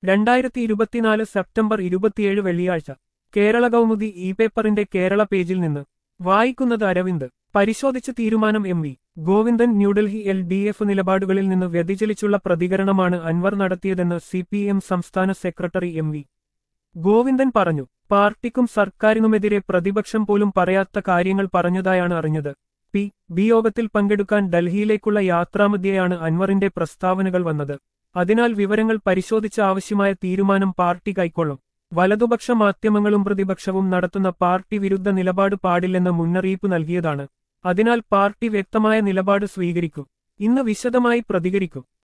രണ്ടായിരത്തി ഇരുപത്തിനാല് സെപ്റ്റംബർ ഇരുപത്തിയേഴ് വെള്ളിയാഴ്ച കേരള കൗമുദി ഇ പേപ്പറിന്റെ കേരള പേജിൽ നിന്ന് വായിക്കുന്നത് അരവിന്ദ് പരിശോധിച്ച തീരുമാനം M V Govindan New Delhi L D F നിലപാടുകളിൽ നിന്ന് വ്യതിചലിച്ചുള്ള പ്രതികരണമാണ് അൻവർ നടത്തിയതെന്ന് സി പി എം സംസ്ഥാന സെക്രട്ടറി എം വി ഗോവിന്ദൻ പറഞ്ഞു പാർട്ടിക്കും സർക്കാരിനുമെതിരെ പ്രതിപക്ഷം പോലും പറയാത്ത കാര്യങ്ങൾ പറഞ്ഞതായാണ് അറിഞ്ഞത് പി ബി യോഗത്തിൽ പങ്കെടുക്കാൻ ഡൽഹിയിലേക്കുള്ള യാത്രാമധ്യയാണ് അൻവറിന്റെ പ്രസ്താവനകൾ വന്നത് അതിനാൽ വിവരങ്ങൾ പരിശോധിച്ച് ആവശ്യമായ തീരുമാനം പാർട്ടി കൈക്കൊള്ളും വലതുപക്ഷ മാധ്യമങ്ങളും പ്രതിപക്ഷവും നടത്തുന്ന പാർട്ടി വിരുദ്ധ നിലപാട് പാടില്ലെന്ന് മുന്നറിയിപ്പ് നൽകിയതാണ് അതിനാൽ പാർട്ടി വ്യക്തമായ നിലപാട് സ്വീകരിക്കും ഇന്ന് വിശദമായി പ്രതികരിക്കും